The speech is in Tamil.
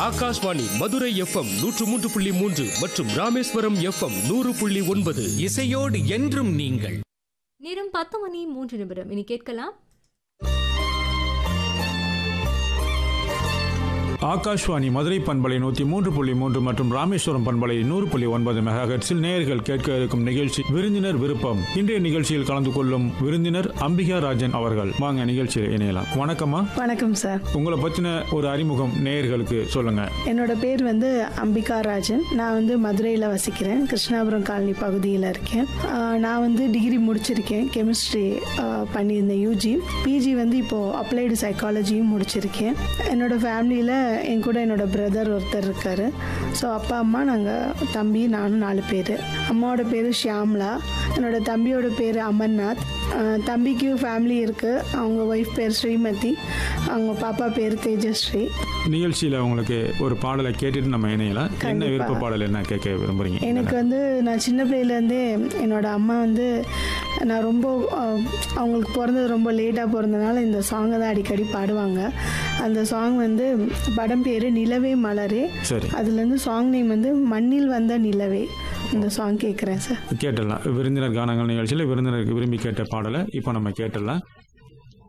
ஆகாஷ்வாணி மதுரை எஃப்எம் நூற்று மூன்று புள்ளி மூன்று மற்றும் ராமேஸ்வரம் எஃப்எம் நூறு புள்ளி ஒன்பது இசையோடு என்றும் நீங்கள் நேரம் பத்து மணி மூன்று நிமிடம் இனி கேட்கலாம் ஆகாஷ்வாணி மதுரை பண்பலை நூற்றி மூன்று புள்ளி மூன்று மற்றும் ராமேஸ்வரம் பண்பலை நூறு புள்ளி ஒன்பது மெகாஹெட்ஸில் நேயர்கள் கேட்க இருக்கும் நிகழ்ச்சி விருந்தினர் விருப்பம் இன்றைய நிகழ்ச்சியில் கலந்து கொள்ளும் விருந்தினர் அம்பிகா ராஜன் அவர்கள் வாங்க நிகழ்ச்சியில் இணையலாம் வணக்கம்மா வணக்கம் சார் உங்களை பற்றின ஒரு அறிமுகம் நேயர்களுக்கு சொல்லுங்க என்னோட பேர் வந்து அம்பிகா ராஜன் நான் வந்து மதுரையில் வசிக்கிறேன் கிருஷ்ணாபுரம் காலனி பகுதியில் இருக்கேன் ஆஹ் நான் வந்து டிகிரி முடிச்சிருக்கேன் கெமிஸ்ட்ரி பண்ணியிருந்தேன் யூஜி பிஜி வந்து இப்போது அப்ளைடு சைக்காலஜியும் முடிச்சிருக்கேன் என்னோட ஃபேமிலியில் என் கூட என்னோட பிரதர் ஒருத்தர் இருக்கார் ஸோ அப்பா அம்மா நாங்கள் தம்பி நானும் நாலு பேர் அம்மாவோட பேர் ஷியாம்லா என்னோட தம்பியோட பேர் அமர்நாத் ஆஹ் தம்பிக்கு ஃபேமிலி இருக்குது அவங்க ஒய்ஃப் பேர் ஸ்ரீமதி அவங்க பாப்பா பேர் தேஜஸ்ரீ நிகழ்ச்சியில் உங்களுக்கு ஒரு பாடலை கேட்டுட்டு நம்ம இணையலாம் என்ன கண்டிப்பா. விருப்ப பாடல் என்ன கேட்க விரும்புறீங்க எனக்கு வந்து நான் சின்ன பிள்ளையிலேருந்தே என்னோட அம்மா வந்து நான் ரொம்ப அஹ், அவங்களுக்கு பிறந்தது ரொம்ப லேட்டாக பிறந்தனால இந்த சாங்கை தான் அடிக்கடி பாடுவாங்க அந்த சாங் வந்து படம் பேர் நிலவே மலரே சரி அதுலேருந்து சாங் நேம் வந்து மண்ணில் வந்த நிலவே இந்த சாங் கேட்குறேன் சார் கேட்டுடலாம் விருந்தினர் கானங்கள் நிகழ்ச்சியில் விருந்தினருக்கு விரும்பி கேட்ட பாடலை இப்போ நம்ம கேட்டுடலாம்